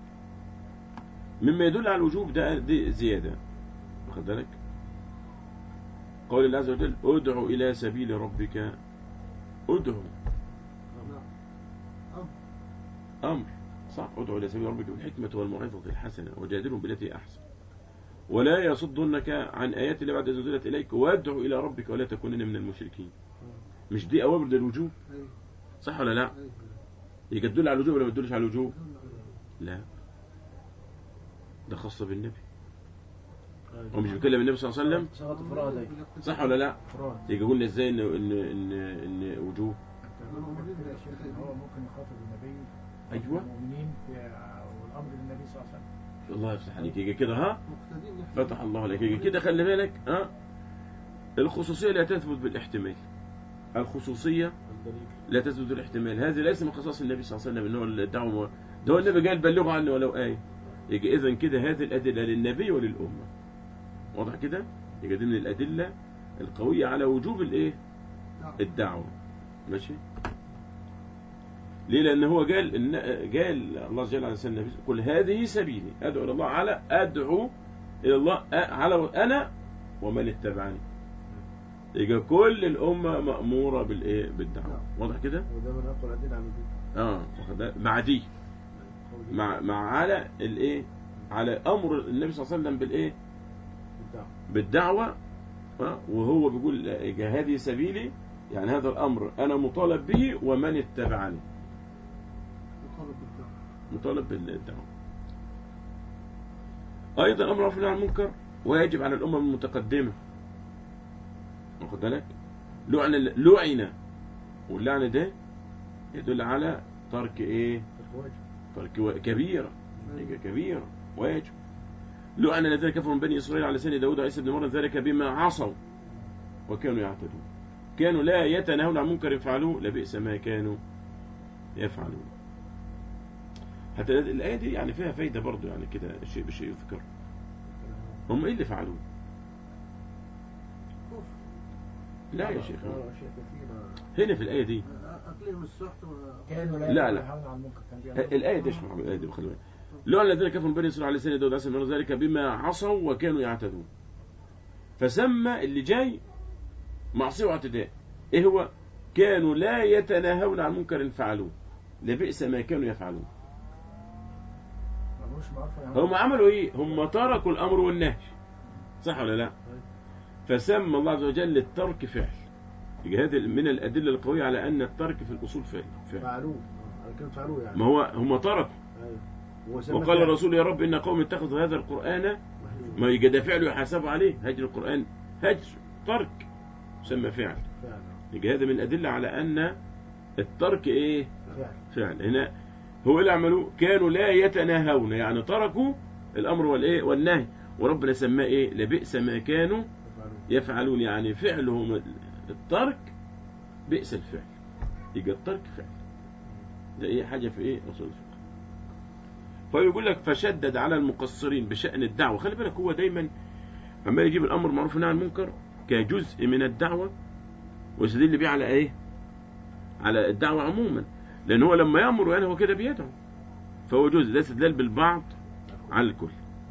مما يدل على الوجوب ده دي زياده واخد بالك قول الله عز وجل ادعو الى سبيل ربك ادعو امر صح ادعو الى سبيل ربك بالحكمه والموعظه الحسنه وجادلهم بالتي هي احسن ولا يصدنك عن ايات الله بعد إذ انزلت اليك وادعو الى ربك ولا تكونن من المشركين مش دي اوامر للوجوب أيوة. صح ولا لا أيوة. يبقى تدل على الوجوب ولا ما تدلش على الوجوب لا ده خاصه بالنبي هو مش بيكلم النبي صلى الله عليه وسلم صلاة فرادى صح ولا لا فراد يبقى قلنا ازاي ان ان ان, إن وجوب هو ممكن يخاطب النبي أيوة. المؤمنين في- والامر للنبي صلى الله عليه وسلم الله يفتح عليك يجي كده ها مقتدين نحن. فتح الله عليك يجي كده خلي بالك ها الخصوصيه لا تثبت بالاحتمال الخصوصيه الدليل لا تثبت بالاحتمال هذه ليس من خصائص النبي صلى الله عليه وسلم ان هو الدعوه ده هو النبي قال بلغوا عني ولو ايه يجي اذا كده هذه الادله للنبي وللامه واضح كده يبقى دي من الادله القويه على وجوب الايه نعم. الدعوه ماشي ليه لان هو قال إن قال الله جل على لسان النبي قل هذه سبيلي ادعو الى الله على ادعو الى الله أ- على انا ومن اتبعني يبقى كل الامه ماموره بالايه بالدعوه واضح كده وده من اقوى الادله على الوجود اه واخد بالك؟ مع دي قول مع مع على الايه على امر النبي صلى الله عليه وسلم بالايه الدعوة بالدعوه آه، وهو بيقول يبقى هذه سبيلي يعني هذا الامر انا مطالب به ومن اتبعني مطالب بالدعوة. مطالب بالدعوه ايضا امر رفع عن المنكر ويجب على الامم المتقدمه واخد بالك لعن لعن واللعن ده يدل على ترك ايه الواجب ترك و- كبيره حاجة كبيرة واجب لعن الذين كفروا من بني إسرائيل على لسان داود وعيسى بن مريم ذلك بما عصوا وكانوا يعتدون كانوا لا يتناهون عن منكر يفعلوه لبئس ما كانوا يفعلون حتى الآية دي يعني فيها فايدة برضو يعني كده شيء بشيء يذكر هم ايه اللي فعلوه كفر لا يا شيخ اه اشياء كثيره هنا في الايه دي اكلهم السحت و- كانوا لا، لا. ينهون عن المنكر كان بيعملوا- الآية دي اشرح الآية دي خلي بالك لو الذين كفروا من بني إسرائيل على لسان داود عيسى من ذلك بما عصوا وكانوا يعتدون فسمى اللي جاي معصية واعتداء إيه هو؟ كانوا لا يتناهون عن منكر فعلوه لبئس ما كانوا يفعلون ملوش معرفة يعني. هم عملوا إيه؟ هم تركوا الأمر والنهي صح ولا لا؟ فسمى الله عز وجل الترك فعل يبقى هذه من الأدلة القوية على أن الترك في الأصول فعل فعل فعلوه اه على كده فعلوه يعني ما هو هم تركوا ايوه وسمى وقال فعل. الرسول يا رب إن قوم اتخذوا هذا القرآن مهجور. ما يجي ده فعل يحاسب عليه هجر القرآن هجر ترك يسمى فعل فعل يجي هذا من الأدلة على أن الترك إيه فعل فعل هنا هو اللي عملوه كانوا لا يتناهون يعني تركوا الأمر والإيه والنهي وربنا سماه إيه لبئس ما كانوا فعلوه يفعلون يعني فعلهم الترك بئس الفعل يجي الترك فعل ده إيه حاجة في إيه أصول الفقه فيقول لك فشدد على المقصرين بشأن الدعوة خلي بالك هو دايما عمال يجيب الأمر المعروف والنهي عن المنكر كجزء من الدعوة ويستدل بيه على إيه على الدعوة عموما لأن هو لما يأمر وينهى هو كده بيدعو فهو جزء ده استدلال بالبعض على الكل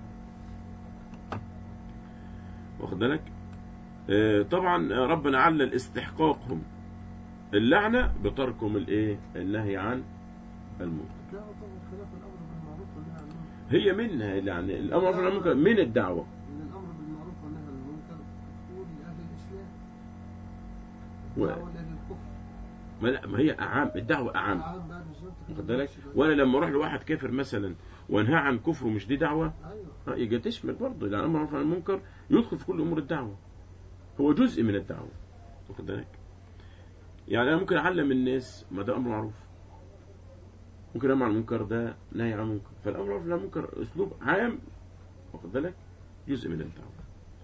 واخد بالك آه، طبعا ربنا علل استحقاقهم اللعنة بتركهم الايه النهي عن المنكر لا طبعا خلاف الامر بالمعروف والنهي عن المنكر هي منها يعني الامر بالمعروف والنهي عن المنكر من الدعوة ان الامر بالمعروف والنهي عن المنكر تقول لاهل الاسلام و- دعوه لاهل الكفر ما, لا ما هي اعام الدعوة اعام عام بقى بالظبط كده واخد بالك نفس ده. وانا لما اروح لواحد كافر مثلا وانهى عن كفره مش دي دعوة ايوه آه، يجي تشمل برضه يعني الامر بالمعروف والنهي عن المنكر يدخل في كل امور الدعوة هو جزء من الدعوة واخد بالك يعني انا ممكن اعلم الناس ما ده امر معروف ممكن امر عن المنكر ده نهي عن المنكر فالامر بالمعروف والنهي عن المنكر اسلوب عام واخد بالك جزء من الدعوة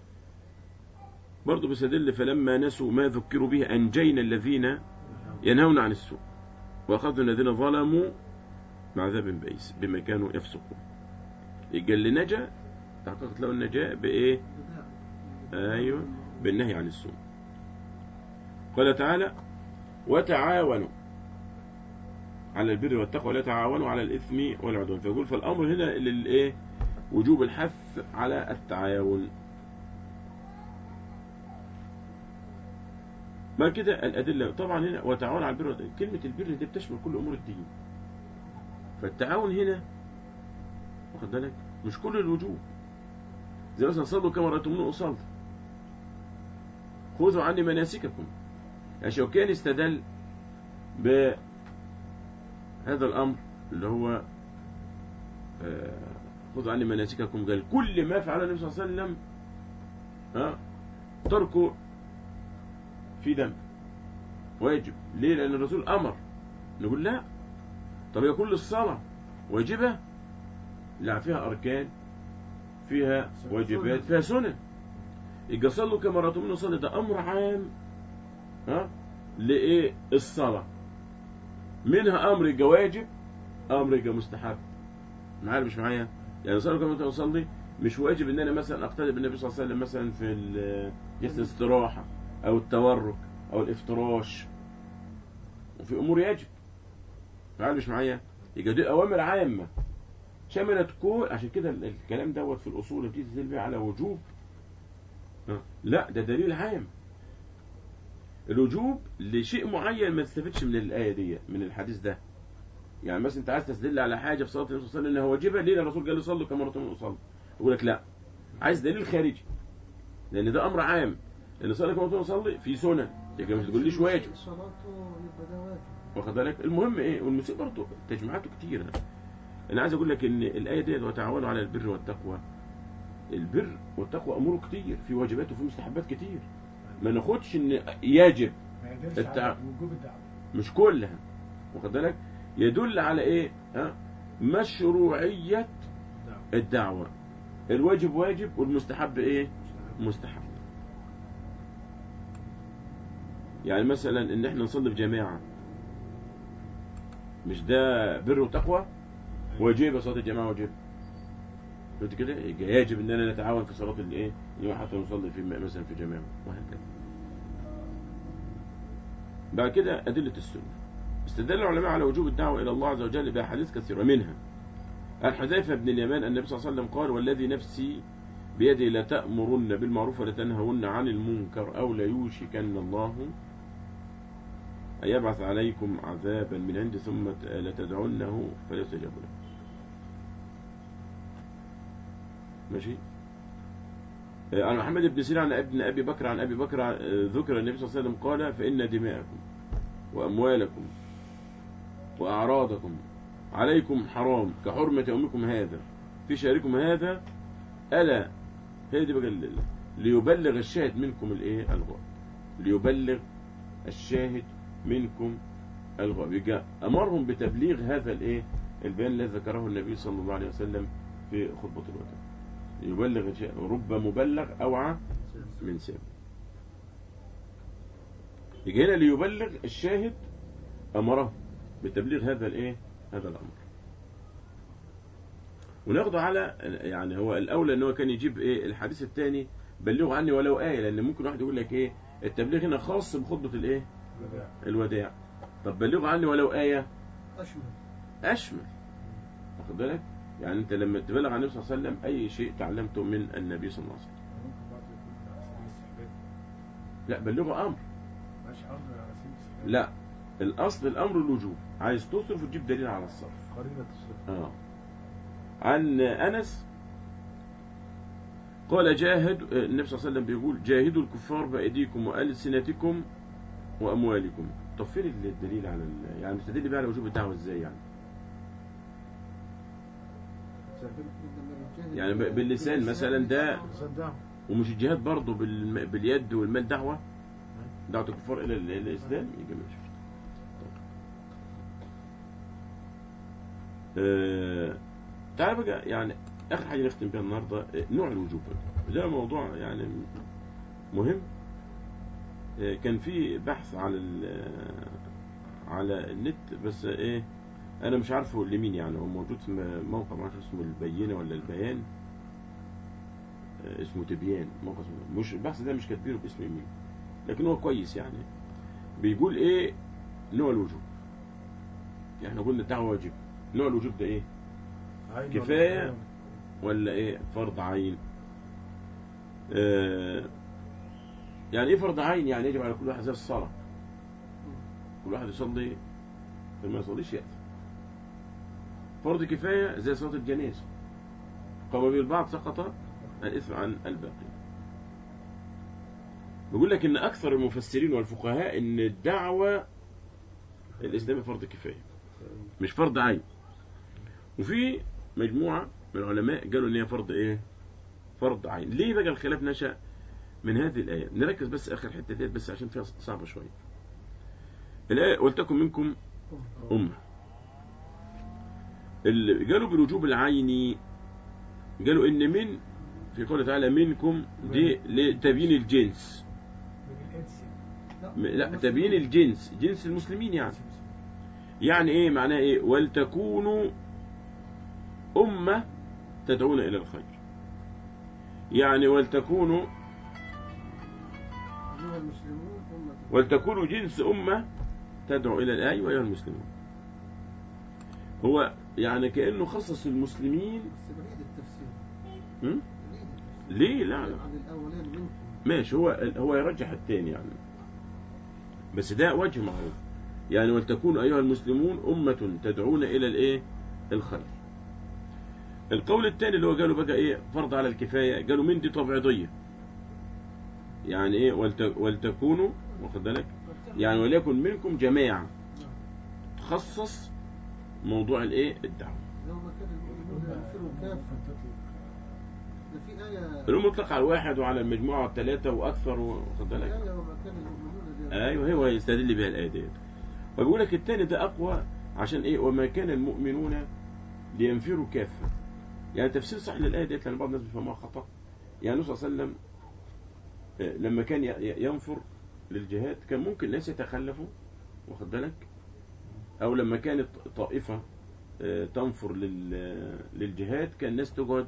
برضه بيستدل فلما نسوا ما ذكروا به انجينا الذين ينهون عن السوء واخذنا الذين ظلموا مع عذاب بئيس بما كانوا يفسقون يبقى اللي نجا تحققت له النجاة بايه بداع. أيوة. بالنهي عن السوء قال تعالى وتعاونوا على البر والتقوى ولا تعاونوا على الإثم والعدوان فيقول فالأمر هنا للإيه وجوب الحث على التعاون ما كده الأدلة طبعا هنا وتعاون على البر والتقوى كلمة البر دي بتشمل كل أمور الدين فالتعاون هنا واخد بالك مش كل الوجوب زي مثلا صلوا كما رأيتموني أصلي خذوا عني مناسككم يعني شوكاني استدل بهذا الأمر اللي هو آه، خذوا عني مناسككم قال كل ما فعله النبي صلى الله عليه وسلم ها تركه في دم واجب ليه لأن الرسول أمر نقول لا طب هي كل الصلاة واجبة لا فيها أركان فيها واجبات فيها سنن يبقى صلوا كما رأيتموني أصلي ده أمر عام ها لإيه الصلاة منها أمر يبقى واجب أمر يبقى مستحب معايا مش معايا يعني صلوا كما رأيتموني أصلي مش واجب إن أنا مثلا أقتدي بالنبي صلى الله عليه وسلم مثلا في ال- جلسة الاستراحة أو التورك أو الافتراش وفي أمور يجب معايا مش معايا يبقى دي أوامر عامة شملت كل عشان كده ال- الكلام دوت في الأصول بتيجي تدل بيه على وجوب ها. لا ده دليل عام الوجوب لشيء معين ما تستفدش من الآية دي من الحديث ده يعني مثلا انت عايز تستدل على حاجة في صلاة النبي صلى الله عليه وسلم انها واجبة ليه الرسول قال لي صلوا كما رأيتموني اصلي يقول لك لا عايز دليل خارجي لان ده امر عام لان صلاه كما رأيتموني اصلي في سنن يبقى ما تقوليش واجب صلاته يبقى ده واجب واخد بالك المهم ايه والمسيء برضه تجمعاته كتير انا عايز اقول لك ان الايه ديت وتعاونوا على البر والتقوى البر والتقوى اموره كتير في واجبات وفي مستحبات كتير ما ناخدش ان يجب ما يقدرش التع- على وجوب الدعوة مش كلها واخد بالك يدل على ايه ها مشروعيه دعوة. الدعوه الواجب واجب والمستحب ايه مستحب يعني مثلا ان احنا نصلي في جماعه مش ده بر وتقوى واجب صلاه الجماعه واجب قلت كده يجب اننا نتعاون في صلاه الايه اليوم حتى نصلي في مثلا في جماعه وهكذا بعد كده ادله السنه استدل العلماء على وجوب الدعوه الى الله عز وجل باحاديث كثيره منها عن حذيفه بن اليمان ان النبي صلى الله عليه وسلم قال والذي نفسي بيده لتأمرن بالمعروف ولتنهون عن المنكر أو ليوشكن الله أن يبعث عليكم عذابا من عند ثم لتدعونه فليستجاب له ماشي آه، عن محمد بن سيرين عن ابن أبي بكر عن أبي بكر آه، ذكر النبي صلى الله عليه وسلم قال فإن دماءكم وأموالكم وأعراضكم عليكم حرام كحرمة يومكم هذا في شهركم هذا ألا هي دي بقى ال- ليبلغ الشاهد منكم الايه الغائب ليبلغ الشاهد منكم الغائب يبقى امرهم بتبليغ هذا الايه البيان الذي ذكره النبي صلى الله عليه وسلم في خطبه الوداع يبلغ الشاهد رب مبلغ اوعى من سامع يجي هنا ليبلغ الشاهد امره بتبليغ هذا الايه هذا الامر وناخده على يعني هو الاولى ان هو كان يجيب ايه الحديث الثاني بلغوا عني ولو ايه لان ممكن واحد يقول لك ايه التبليغ هنا خاص بخطبه الايه الوداع طب بلغوا عني ولو ايه أشمل اشمل واخد بالك يعني انت لما تبلغ عن النبي صلى الله عليه وسلم اي شيء تعلمته من النبي صلى الله عليه وسلم ممكن برضه يكون على سبيل الاستحباب لا بلغوا امر ماشي امر على سبيل الاستحباب لا الاصل الامر الوجوب عايز تصرف وتجيب دليل على الصرف قرينة الصفر آه. عن أنس قال جاهد النبي صلى الله عليه وسلم بيقول جاهدوا الكفار بأيديكم وألسنتكم وأموالكم طب فين الدليل على ال... يعني تدل بقى على وجوب الدعوة ازاي يعني يعني ب- باللسان مثلا ده صدق ومش الجهاد برضه بالم... باليد والمال دعوة دعوة الكفار إلى ال- إلى الإسلام يجي ماشي آه... تعال بقى يعني آخر حاجة نختم بيها النهاردة آه، نوع الوجوب بقى. ده موضوع يعني مهم آه، كان في بحث على ال... آه، على النت بس ايه انا مش عارفه لمين يعني هو موجود في م- موقع معرفش اسمه البينة ولا البيان آه، اسمه تبيان موقع اسمه مش البحث ده مش كاتبينه باسم مين لكن هو كويس يعني بيقول ايه نوع الوجوب يعني احنا قلنا الدعوة واجب نوع الوجوب ده ايه عين كفاية. ولا ولا ايه فرض عين آه يعني ايه فرض عين يعني يجب على كل واحد زي الصلاة كل واحد يصلي فما يصليش يأثم فرض كفاية زي صلاة الجنازة قام به البعض سقط الإثم عن الباقي بيقول لك ان اكثر المفسرين والفقهاء ان الدعوة الاسلامي فرض كفاية مش فرض عين وفي مجموعة من العلماء قالوا ان هي فرض ايه فرض عين ليه بقى الخلاف نشأ من هذه الآية نركز بس آخر حتة ديت بس عشان فيها صعبة شوية الآية ولتكن منكم أمة اللي قالوا بوجوب العين قالوا إن من في قوله تعالى منكم دي لتبيين الجنس من الانس م- لا تبيين الجنس جنس المسلمين يعني يعني ايه معناه ايه ولتكونوا أمة تدعون إلى الخير يعني ولتكونوا أيها المسلمون أمة ولتكونوا جنس أمة تدعو إلى الآي وأيها المسلمون هو يعني كأنه خصص المسلمين بس بعيد التفسير م? بعيد التفسير. ليه لا لا عن الأولين منكم ماشي هو هو يرجح الثاني يعني بس ده وجه معروف يعني ولتكون أيها المسلمون أمة تدعون إلى الإيه الخير القول الثاني اللي هو قالوا بقى إيه فرض على الكفاية قالوا من دي تبعيضية يعني إيه ولت ولتكونوا واخد بالك يعني وليكن منكم جماعة تخصص موضوع الإيه الدعوة لو ما كان المؤمنون ينفروا كافة ده في آية اللي هو مطلق على الواحد وعلى المجموعة والثلاثة وأكثر واخد في بالك آية وما كان المؤمنون لينفروا. ايوه هو يستدل بها الايه ديت وبيقول لك الثاني ده اقوى عشان ايه وما كان المؤمنون لينفروا كافه يعني تفسير صحيح للايه ديت لان بعض الناس بيفهموها خطا يعني النبي صلى الله عليه وسلم آه، لما كان ي- ي- ينفر للجهاد كان ممكن الناس يتخلفوا واخد بالك او لما كانت طائفه آه، تنفر لل- للجهاد كان الناس تقعد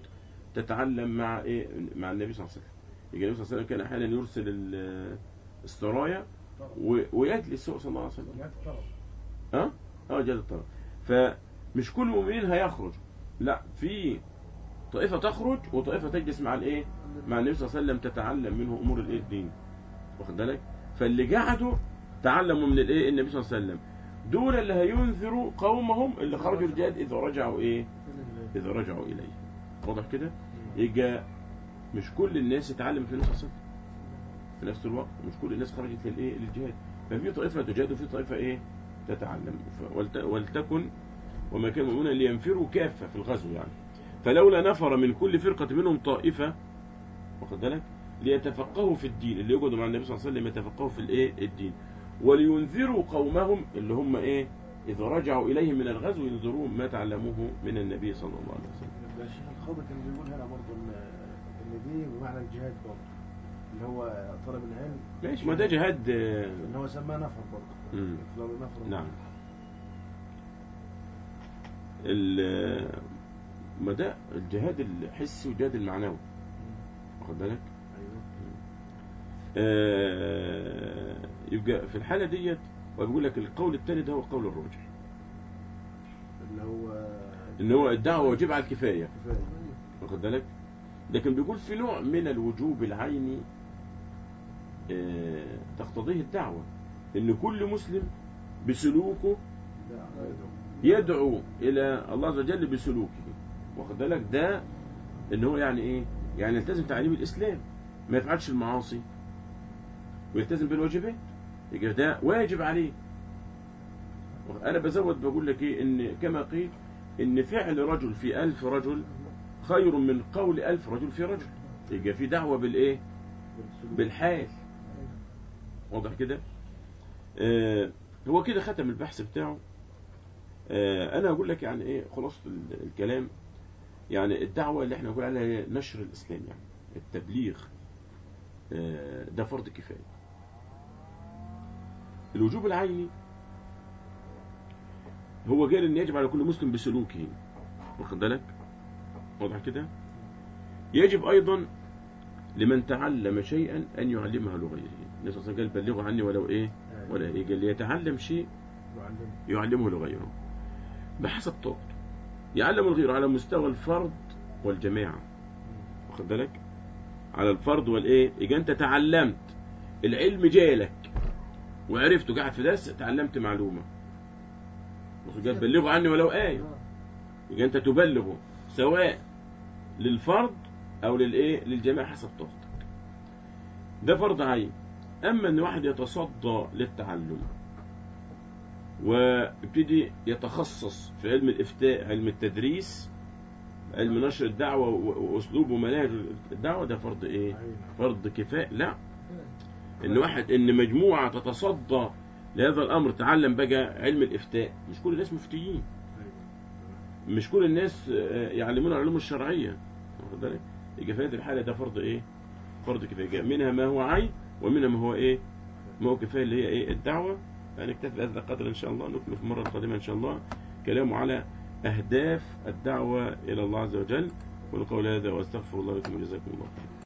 تتعلم مع ايه مع النبي صلى الله عليه وسلم يجي النبي صلى الله عليه وسلم كان احيانا يرسل ال- السرايا و- ويجلس هو صلى الله عليه وسلم جهات الطلب ها اه جهاد الطلب فمش كل المؤمنين هيخرج لا في طائفه تخرج وطائفه تجلس مع الايه مع النبي صلى الله عليه وسلم تتعلم منه امور الايه الدين واخد بالك فاللي قعدوا تعلموا من الايه النبي صلى الله عليه وسلم دول اللي هينذروا قومهم اللي خرجوا الجهاد اذا رجعوا ايه اذا رجعوا اليه واضح كده يبقى مش كل الناس اتعلمت في نفس الصف في نفس الوقت مش كل الناس خرجت للايه للجهاد ففي طائفه تجاهد وفي طائفه ايه تتعلم ف- ولت- ولتكن وما كان المؤمنون لينفروا كافه في الغزو يعني فلولا نفر من كل فرقه منهم طائفه واخد بالك ليتفقهوا في الدين اللي يقعدوا مع النبي صلى الله عليه وسلم يتفقهوا في الايه الدين ولينذروا قومهم اللي هم ايه اذا رجعوا اليهم من الغزو ينذروهم ما تعلموه من النبي صلى الله عليه وسلم ده الشيخ الخاضر كان بيقول هنا برضه ان ان دي بمعنى الجهاد برضه اللي هو طلب العلم ماشي ما ده جهاد آه، ان هو سماه نفر برضه مم. إطلاق نفر نعم ال- ما ده الجهاد الحسي والجهاد المعنوي واخد بالك ايوه آه، يبقى في الحالة ديت وبيقول لك القول الثاني ده هو القول الراجح اللي هو ان هو الدعوة واجب على الكفاية كفايه واخد بالك لكن بيقول في نوع من الوجوب العيني آه، تقتضيه الدعوة ان كل مسلم بسلوكه لا يدعو. يدعو الى الله عز وجل بسلوكه واخد بالك ده ان هو يعني ايه يعني يلتزم تعليم الاسلام ما يفعلش المعاصي ويلتزم بالواجبات يبقى ده واجب عليه انا بزود بقول لك ايه ان كما قيل ان فعل رجل في ألف رجل خير من قول ألف رجل في رجل يبقى في دعوة بالايه بالحال واضح كده آه هو كده ختم البحث بتاعه آه انا اقول لك يعني ايه خلاصة ال- الكلام يعني الدعوة اللي احنا نقول عليها هي نشر الاسلام يعني التبليغ آه ده فرض كفاية الوجوب العيني هو قال ان يجب على كل مسلم بسلوكه واخد بالك واضح كده يجب ايضا لمن تعلم شيئا ان يعلمه لغيره النبي صلى الله عليه وسلم قال بلغوا عني ولو ايه ولا ايه قال ليتعلم شيء يعلم يعلمه لغيره بحسب طاقته يعلم الغير على مستوى الفرد والجماعة واخد بالك على الفرد والايه يبقى انت تعلمت العلم جالك وعرفته قاعد في درس تعلمت معلومة واخد بالك بلغوا عني ولو آية يبقى انت تبلغه سواء للفرد او للايه للجماعة حسب طاقتك ده فرض عين اما ان واحد يتصدى للتعلم ويبتدي يتخصص في علم الإفتاء علم التدريس علم نشر الدعوة و- وأسلوب ومناهج الدعوة ده فرض إيه؟ عين. فرض كفاية لا إن واحد إن مجموعة تتصدى لهذا الأمر تعلم بقى علم الإفتاء مش كل الناس مفتيين أيوة. مش كل الناس آه، يعلمون العلوم الشرعية واخد بالك؟ يبقى في هذه الحالة ده فرض إيه؟ فرض كفاية منها ما هو عين ومنها ما هو إيه؟ ما هو كفاية اللي هي إيه؟ الدعوة فنكتفي بهذا القدر إن شاء الله نكمل في المرة القادمة إن شاء الله كلامه على أهداف الدعوة إلى الله عز وجل ونقول هذا وأستغفر الله لكم وجزاكم الله خيرا